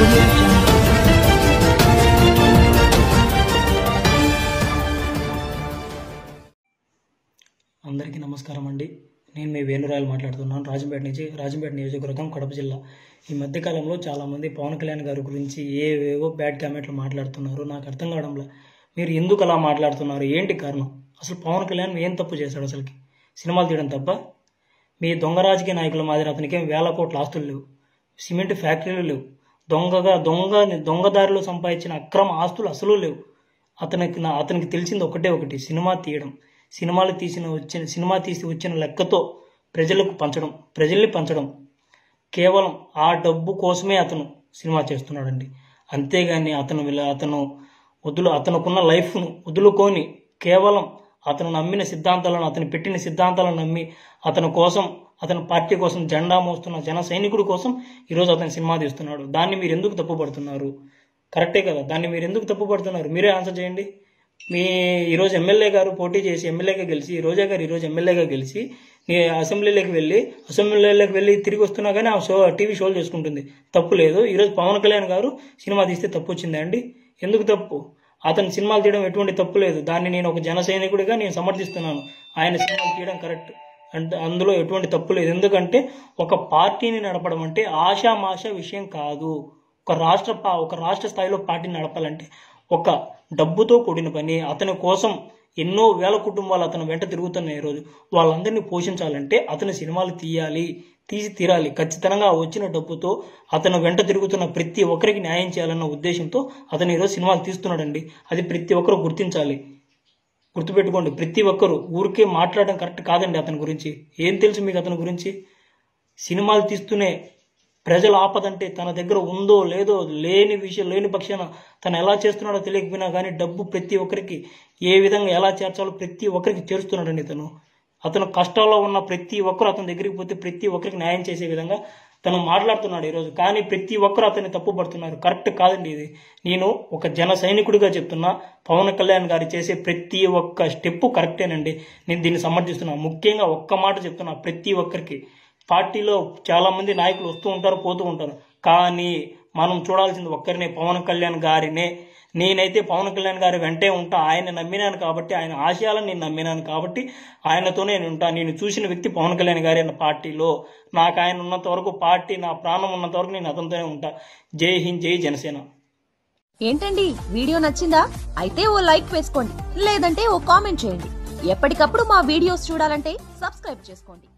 audio jungle. అందరికీ నమస్కారం అండి నేను మీ వేణురాయలు మాట్లాడుతున్నాను రాజంపేట నుంచి రాజంపేట నియోజకవర్గం కడప జిల్లా ఈ మధ్యకాలంలో చాలామంది పవన్ కళ్యాణ్ గారి గురించి ఏవేవో బ్యాడ్ కామెంట్లు మాట్లాడుతున్నారు నాకు అర్థం కావడంలో మీరు ఎందుకు అలా మాట్లాడుతున్నారు ఏంటి కారణం అసలు పవన్ కళ్యాణ్ ఏం తప్పు చేశాడు అసలుకి సినిమాలు తీయడం తప్ప మీ దొంగ రాజకీయ నాయకుల మాదిరి అతనికి ఏం వేల కోట్ల ఆస్తులు లేవు సిమెంట్ ఫ్యాక్టరీలు లేవు దొంగగా దొంగ దొంగదారిలో సంపాదించిన అక్రమ ఆస్తులు అసలు లేవు అతనికి నా అతనికి తెలిసింది ఒకటే ఒకటి సినిమా తీయడం సినిమాలు తీసిన వచ్చిన సినిమా తీసి వచ్చిన లెక్కతో ప్రజలకు పంచడం ప్రజల్ని పంచడం కేవలం ఆ డబ్బు కోసమే అతను సినిమా చేస్తున్నాడండి అంతేగాని అతను వీళ్ళ- అతను వదులు అతనుకున్న లైఫ్ను వదులుకొని కేవలం అతను నమ్మిన సిద్ధాంతాలను అతను పెట్టిన సిద్ధాంతాలను నమ్మి అతని కోసం అతని పార్టీ కోసం జెండా మోస్తున్న జన సైనికుడి కోసం ఈరోజు అతను సినిమా తీస్తున్నాడు దాన్ని మీరు ఎందుకు తప్పుపడుతున్నారు కరెక్టే కదా దాన్ని మీరు ఎందుకు తప్పుపడుతున్నారు మీరే ఆన్సర్ చేయండి మీ ఈరోజు ఎమ్మెల్యే గారు పోటీ చేసి ఎమ్మెల్యేగా గెలిచి ఈ రోజా గారు ఈరోజు ఎమ్మెల్యేగా గెలిచి నీ అసెంబ్లీలోకి వెళ్ళి అసెంబ్లీలోకి వెళ్ళి తిరిగి వస్తున్నా కానీ ఆ షో టీవీ షోలు చేసుకుంటుంది తప్పు లేదు ఈరోజు పవన్ కళ్యాణ్ గారు సినిమా తీస్తే తప్పు వచ్చిందా అండి ఎందుకు తప్పు అతను సినిమాలు తీయడం ఎటువంటి తప్పు లేదు దాన్ని నేను ఒక జన సైనికుడిగా నేను సమర్థిస్తున్నాను ఆయన సినిమాలు తీయడం కరెక్ట్ అంటే అందులో ఎటువంటి తప్పు లేదు ఎందుకంటే ఒక పార్టీని నడపడం అంటే ఆషామాష విషయం కాదు ఒక రాష్ట్ర పా- ఒక రాష్ట్ర స్థాయిలో పార్టీని నడపాలంటే ఒక డబ్బుతో కూడిన పని అతని కోసం ఎన్నో వేల కుటుంబాలు అతను వెంట తిరుగుతున్నాయి ఈరోజు వాళ్ళందరినీ పోషించాలంటే అతని సినిమాలు తీయాలి తీసి తీరాలి ఖచ్చితంగా ఆ వచ్చిన డబ్బుతో అతను వెంట తిరుగుతున్న ప్రతి ఒక్కరికి న్యాయం చేయాలన్న ఉద్దేశంతో అతను ఈరోజు సినిమాలు తీస్తున్నాడండి అది ప్రతి ఒక్కరు గుర్తించాలి గుర్తుపెట్టుకోండి ప్రతి ఒక్కరు ఊరికే మాట్లాడడం కరెక్ట్ కాదండి అతని గురించి ఏం తెలుసు మీకు అతని గురించి సినిమాలు తీస్తూనే ప్రజల ఆపదంటే తన దగ్గర ఉందో లేదో లేని విషయం లేని పక్షాన తను ఎలా చేస్తున్నాడో తెలియకపోయినా కానీ డబ్బు ప్రతి ఒక్కరికి ఏ విధంగా ఎలా చేర్చాలో ప్రతి ఒక్కరికి చేరుస్తున్నాడండి ఇతను అతను కష్టాల్లో ఉన్న ప్రతి ఒక్కరు అతని దగ్గరికి పోతే ప్రతి ఒక్కరికి న్యాయం చేసే విధంగా తను మాట్లాడుతున్నాడు ఈరోజు కానీ ప్రతి ఒక్కరు అతన్ని తప్పు పడుతున్నారు కరెక్ట్ కాదండి ఇది నేను ఒక జన సైనికుడిగా చెప్తున్నా పవన్ కళ్యాణ్ గారు చేసే ప్రతి ఒక్క స్టెప్ కరెక్టేనండి నేను దీన్ని సమర్థిస్తున్నా ముఖ్యంగా ఒక్క మాట చెప్తున్నా ప్రతి ఒక్కరికి పార్టీలో చాలా మంది నాయకులు వస్తూ ఉంటారు పోతూ ఉంటారు కానీ మనం చూడాల్సింది ఒక్కరినే పవన్ కళ్యాణ్ గారినే నేనైతే పవన్ కళ్యాణ్ గారి వెంటే ఉంటా ఆయన నమ్మినాను కాబట్టి ఆయన ఆశయాలను నేను నమ్మినాను కాబట్టి ఆయనతోనే నేను ఉంటా నేను చూసిన వ్యక్తి పవన్ కళ్యాణ్ గారి అన్న పార్టీలో నాకు ఆయన ఉన్నంత వరకు పార్టీ నా ప్రాణం ఉన్నంత వరకు నేను అతనితోనే ఉంటా జై హింద్ జై జనసేన ఏంటండి వీడియో నచ్చిందా అయితే ఓ లైక్ వేసుకోండి లేదంటే ఓ కామెంట్ చేయండి ఎప్పటికప్పుడు మా వీడియోస్ చూడాలంటే సబ్స్క్రైబ్ చేసుకోండి